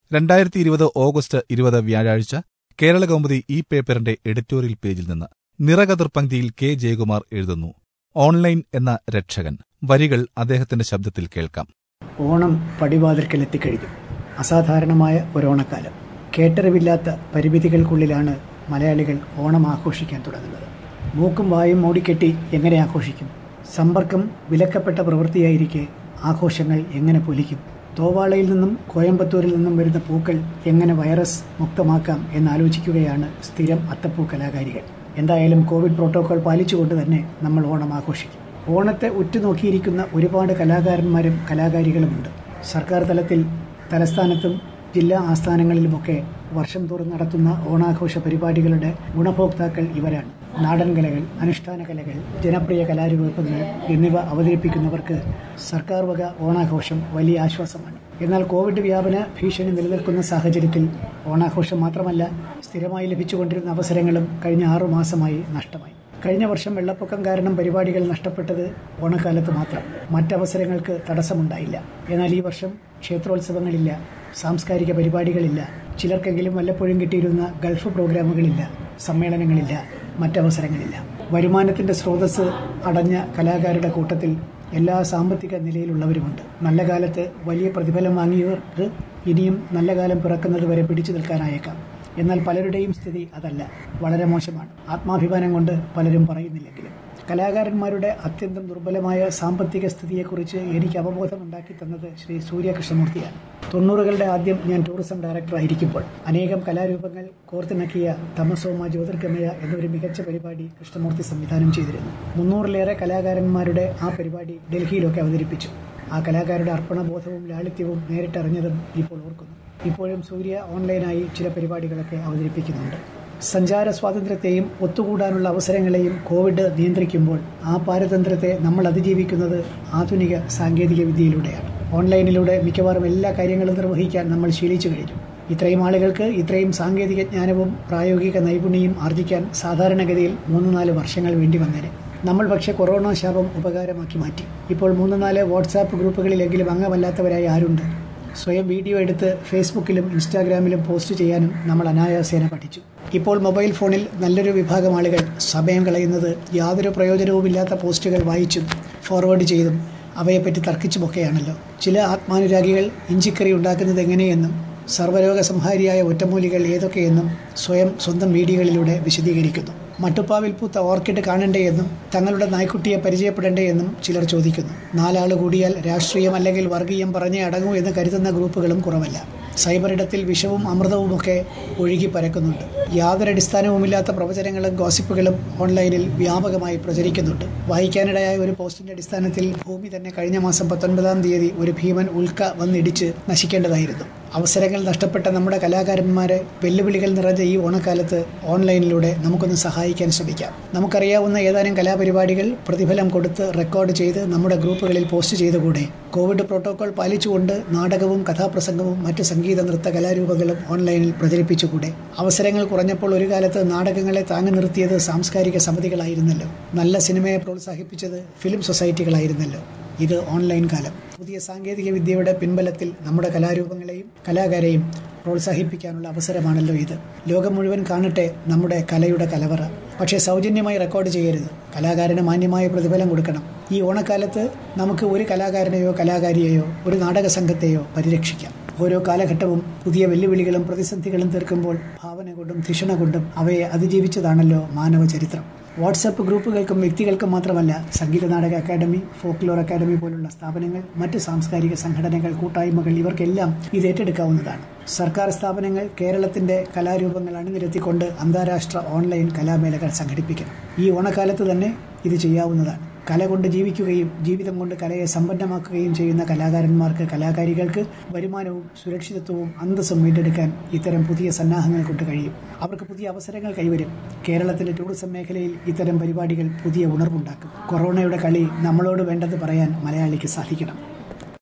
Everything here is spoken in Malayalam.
രണ്ടായിരത്തി ഇരുപത് ഓഗസ്റ്റ് ഇരുപത് വ്യാഴാഴ്ച കേരള കൗമുദി ഈ പേപ്പറിന്റെ എഡിറ്റോറിയൽ പേജിൽ നിന്ന് നിറകതിർ പങ്ക്തിയിൽ കെ ജയകുമാർ എഴുതുന്നു ഓൺലൈൻ എന്ന രക്ഷകൻ വരികൾ അദ്ദേഹത്തിന്റെ ശബ്ദത്തിൽ കേൾക്കാം ഓണം പടിവാതിൽക്കലെത്തിക്കഴിഞ്ഞു അസാധാരണമായ ഒരോണക്കാലം കേട്ടറിവില്ലാത്ത പരിമിതികൾക്കുള്ളിലാണ് മലയാളികൾ ഓണം ആഘോഷിക്കാൻ തുടങ്ങുന്നത് മൂക്കും വായും മൂടിക്കെട്ടി എങ്ങനെ ആഘോഷിക്കും സമ്പർക്കം വിലക്കപ്പെട്ട പ്രവൃത്തിയായിരിക്കെ ആഘോഷങ്ങൾ എങ്ങനെ പൊലിക്കും തോവാളയിൽ നിന്നും കോയമ്പത്തൂരിൽ നിന്നും വരുന്ന പൂക്കൾ എങ്ങനെ വൈറസ് മുക്തമാക്കാം എന്നാലോചിക്കുകയാണ് സ്ഥിരം അത്തപ്പൂ കലാകാരികൾ എന്തായാലും കോവിഡ് പ്രോട്ടോകോൾ പാലിച്ചുകൊണ്ട് തന്നെ നമ്മൾ ഓണം ആഘോഷിക്കും ഓണത്തെ ഉറ്റുനോക്കിയിരിക്കുന്ന ഒരുപാട് കലാകാരന്മാരും കലാകാരികളുമുണ്ട് സർക്കാർ തലത്തിൽ തലസ്ഥാനത്തും ജില്ലാ ആസ്ഥാനങ്ങളിലുമൊക്കെ വർഷം തോറും നടത്തുന്ന ഓണാഘോഷ പരിപാടികളുടെ ഗുണഭോക്താക്കൾ ഇവരാണ് നാടൻ കലകൾ അനുഷ്ഠാന കലകൾ ജനപ്രിയ കലാരൂപങ്ങൾ എന്നിവ അവതരിപ്പിക്കുന്നവർക്ക് സർക്കാർ വക ഓണാഘോഷം വലിയ ആശ്വാസമാണ് എന്നാൽ കോവിഡ് വ്യാപന ഭീഷണി നിലനിൽക്കുന്ന സാഹചര്യത്തിൽ ഓണാഘോഷം മാത്രമല്ല സ്ഥിരമായി ലഭിച്ചുകൊണ്ടിരുന്ന അവസരങ്ങളും കഴിഞ്ഞ ആറു മാസമായി നഷ്ടമായി കഴിഞ്ഞ വർഷം വെള്ളപ്പൊക്കം കാരണം പരിപാടികൾ നഷ്ടപ്പെട്ടത് ഓണക്കാലത്ത് മാത്രം മറ്റവസരങ്ങൾക്ക് തടസ്സമുണ്ടായില്ല എന്നാൽ ഈ വർഷം ക്ഷേത്രോത്സവങ്ങളില്ല സാംസ്കാരിക പരിപാടികളില്ല ചിലർക്കെങ്കിലും വല്ലപ്പോഴും കിട്ടിയിരുന്ന ഗൾഫ് പ്രോഗ്രാമുകളില്ല സമ്മേളനങ്ങളില്ല മറ്റവസരങ്ങളില്ല വരുമാനത്തിന്റെ സ്രോതസ് അടഞ്ഞ കലാകാരുടെ കൂട്ടത്തിൽ എല്ലാ സാമ്പത്തിക നിലയിലുള്ളവരുമുണ്ട് നല്ല കാലത്ത് വലിയ പ്രതിഫലം വാങ്ങിയവർക്ക് ഇനിയും നല്ല കാലം പിറക്കുന്നത് വരെ പിടിച്ചു നിൽക്കാനായേക്കാം എന്നാൽ പലരുടെയും സ്ഥിതി അതല്ല വളരെ മോശമാണ് ആത്മാഭിമാനം കൊണ്ട് പലരും പറയുന്നില്ലെങ്കിലും കലാകാരന്മാരുടെ അത്യന്തം ദുർബലമായ സാമ്പത്തിക സ്ഥിതിയെക്കുറിച്ച് എനിക്ക് അവബോധം ഉണ്ടാക്കി തന്നത് ശ്രീ സൂര്യ കൃഷ്ണമൂർത്തിയാണ് തൊണ്ണൂറുകളുടെ ആദ്യം ഞാൻ ടൂറിസം ഡയറക്ടർ ആയിരിക്കുമ്പോൾ അനേകം കലാരൂപങ്ങൾ കോർത്തിണക്കിയ തമസോമ ജ്യോതിർഗമയ എന്നൊരു മികച്ച പരിപാടി കൃഷ്ണമൂർത്തി സംവിധാനം ചെയ്തിരുന്നു മുന്നൂറിലേറെ കലാകാരന്മാരുടെ ആ പരിപാടി ഡൽഹിയിലൊക്കെ അവതരിപ്പിച്ചു ആ കലാകാരുടെ അർപ്പണബോധവും ലാളിത്യവും നേരിട്ടറിഞ്ഞതും ഇപ്പോൾ ഓർക്കുന്നു ഇപ്പോഴും സൂര്യ ഓൺലൈനായി ചില പരിപാടികളൊക്കെ അവതരിപ്പിക്കുന്നുണ്ട് സഞ്ചാര സ്വാതന്ത്ര്യത്തെയും ഒത്തുകൂടാനുള്ള അവസരങ്ങളെയും കോവിഡ് നിയന്ത്രിക്കുമ്പോൾ ആ പാരതന്ത്ര്യത്തെ നമ്മൾ അതിജീവിക്കുന്നത് ആധുനിക സാങ്കേതിക വിദ്യയിലൂടെയാണ് ഓൺലൈനിലൂടെ മിക്കവാറും എല്ലാ കാര്യങ്ങളും നിർവഹിക്കാൻ നമ്മൾ ശീലിച്ചു കഴിഞ്ഞു ഇത്രയും ആളുകൾക്ക് ഇത്രയും സാങ്കേതിക ജ്ഞാനവും പ്രായോഗിക നൈപുണ്യവും ആർജിക്കാൻ സാധാരണഗതിയിൽ മൂന്ന് നാല് വർഷങ്ങൾ വേണ്ടി വന്നേനെ നമ്മൾ പക്ഷേ കൊറോണ ശാപം ഉപകാരമാക്കി മാറ്റി ഇപ്പോൾ മൂന്ന് നാല് വാട്സാപ്പ് ഗ്രൂപ്പുകളിലെങ്കിലും അംഗമല്ലാത്തവരായി ആരുണ്ട് സ്വയം വീഡിയോ എടുത്ത് ഫേസ്ബുക്കിലും ഇൻസ്റ്റാഗ്രാമിലും പോസ്റ്റ് ചെയ്യാനും നമ്മൾ അനായാസേന പഠിച്ചു ഇപ്പോൾ മൊബൈൽ ഫോണിൽ നല്ലൊരു വിഭാഗം ആളുകൾ സമയം കളയുന്നത് യാതൊരു പ്രയോജനവുമില്ലാത്ത പോസ്റ്റുകൾ വായിച്ചും ഫോർവേഡ് ചെയ്തും അവയെപ്പറ്റി തർക്കിച്ചുമൊക്കെയാണല്ലോ ചില ആത്മാനുരാഗികൾ ഇഞ്ചിക്കറി ഉണ്ടാക്കുന്നത് എങ്ങനെയെന്നും സർവ്വരോഗ സംഹാരിയായ ഒറ്റമൂലികൾ ഏതൊക്കെയെന്നും സ്വയം സ്വന്തം വീഡിയോകളിലൂടെ വിശദീകരിക്കുന്നു മട്ടുപ്പാവിൽ പൂത്ത ഓർക്കിഡ് കാണണ്ടേ എന്നും തങ്ങളുടെ നായ്ക്കുട്ടിയെ പരിചയപ്പെടണ്ടേ എന്നും ചിലർ ചോദിക്കുന്നു നാലാൾ കൂടിയാൽ രാഷ്ട്രീയം അല്ലെങ്കിൽ വർഗീയം പറഞ്ഞേ അടങ്ങൂ എന്ന് കരുതുന്ന ഗ്രൂപ്പുകളും കുറവല്ല സൈബർ ഇടത്തിൽ വിഷവും അമൃതവുമൊക്കെ ഒഴുകി പരക്കുന്നുണ്ട് യാതൊരു അടിസ്ഥാനവുമില്ലാത്ത പ്രവചനങ്ങളും ഗോസിപ്പുകളും ഓൺലൈനിൽ വ്യാപകമായി പ്രചരിക്കുന്നുണ്ട് വായിക്കാനിടയായ ഒരു പോസ്റ്റിന്റെ അടിസ്ഥാനത്തിൽ ഭൂമി തന്നെ കഴിഞ്ഞ മാസം പത്തൊൻപതാം തീയതി ഒരു ഭീമൻ ഉൽക്ക വന്നിടിച്ച് നശിക്കേണ്ടതായിരുന്നു അവസരങ്ങൾ നഷ്ടപ്പെട്ട നമ്മുടെ കലാകാരന്മാരെ വെല്ലുവിളികൾ നിറഞ്ഞ ഈ ഓണക്കാലത്ത് ഓൺലൈനിലൂടെ നമുക്കൊന്ന് സഹായിക്കാൻ ശ്രമിക്കാം നമുക്കറിയാവുന്ന ഏതാനും കലാപരിപാടികൾ പ്രതിഫലം കൊടുത്ത് റെക്കോർഡ് ചെയ്ത് നമ്മുടെ ഗ്രൂപ്പുകളിൽ പോസ്റ്റ് ചെയ്തുകൂടെ കോവിഡ് പ്രോട്ടോകോൾ പാലിച്ചുകൊണ്ട് നാടകവും കഥാപ്രസംഗവും മറ്റ് സംഗീത നൃത്ത കലാരൂപങ്ങളും ഓൺലൈനിൽ പ്രചരിപ്പിച്ചുകൂടെ അവസരങ്ങൾ കുറഞ്ഞപ്പോൾ ഒരു കാലത്ത് നാടകങ്ങളെ താങ്ങി നിർത്തിയത് സാംസ്കാരിക സമിതികളായിരുന്നല്ലോ നല്ല സിനിമയെ പ്രോത്സാഹിപ്പിച്ചത് ഫിലിം സൊസൈറ്റികളായിരുന്നല്ലോ ഇത് ഓൺലൈൻ കാലം പുതിയ സാങ്കേതിക വിദ്യയുടെ പിൻബലത്തിൽ നമ്മുടെ കലാരൂപങ്ങളെയും കലാകാരെയും പ്രോത്സാഹിപ്പിക്കാനുള്ള അവസരമാണല്ലോ ഇത് ലോകം മുഴുവൻ കാണട്ടെ നമ്മുടെ കലയുടെ കലവറ പക്ഷേ സൗജന്യമായി റെക്കോർഡ് ചെയ്യരുത് കലാകാരന് മാന്യമായ പ്രതിഫലം കൊടുക്കണം ഈ ഓണക്കാലത്ത് നമുക്ക് ഒരു കലാകാരനെയോ കലാകാരിയെയോ ഒരു നാടക സംഘത്തെയോ പരിരക്ഷിക്കാം ഓരോ കാലഘട്ടവും പുതിയ വെല്ലുവിളികളും പ്രതിസന്ധികളും തീർക്കുമ്പോൾ ഭാവന കൊണ്ടും ധിഷണ കൊണ്ടും അവയെ അതിജീവിച്ചതാണല്ലോ മാനവ ചരിത്രം വാട്സപ്പ് ഗ്രൂപ്പുകൾക്കും വ്യക്തികൾക്കും മാത്രമല്ല സംഗീത നാടക അക്കാദമി ഫോക്ലോർ അക്കാദമി പോലുള്ള സ്ഥാപനങ്ങൾ മറ്റ് സാംസ്കാരിക സംഘടനകൾ കൂട്ടായ്മകൾ ഇവർക്കെല്ലാം ഇത് ഏറ്റെടുക്കാവുന്നതാണ് സർക്കാർ സ്ഥാപനങ്ങൾ കേരളത്തിന്റെ കലാരൂപങ്ങൾ അണിനിരത്തിക്കൊണ്ട് അന്താരാഷ്ട്ര ഓൺലൈൻ കലാമേളകൾ സംഘടിപ്പിക്കണം ഈ ഓണക്കാലത്ത് തന്നെ ഇത് ചെയ്യാവുന്നതാണ് കല കൊണ്ട് ജീവിക്കുകയും ജീവിതം കൊണ്ട് കലയെ സമ്പന്നമാക്കുകയും ചെയ്യുന്ന കലാകാരന്മാർക്ക് കലാകാരികൾക്ക് വരുമാനവും സുരക്ഷിതത്വവും അന്തസ്സും വീണ്ടെടുക്കാൻ ഇത്തരം പുതിയ സന്നാഹങ്ങൾ കൊണ്ട് കഴിയും അവർക്ക് പുതിയ അവസരങ്ങൾ കൈവരും കേരളത്തിലെ ടൂറിസം മേഖലയിൽ ഇത്തരം പരിപാടികൾ പുതിയ ഉണർവുണ്ടാക്കും കൊറോണയുടെ കളി നമ്മളോട് വേണ്ടത് പറയാൻ മലയാളിക്ക് സാധിക്കണം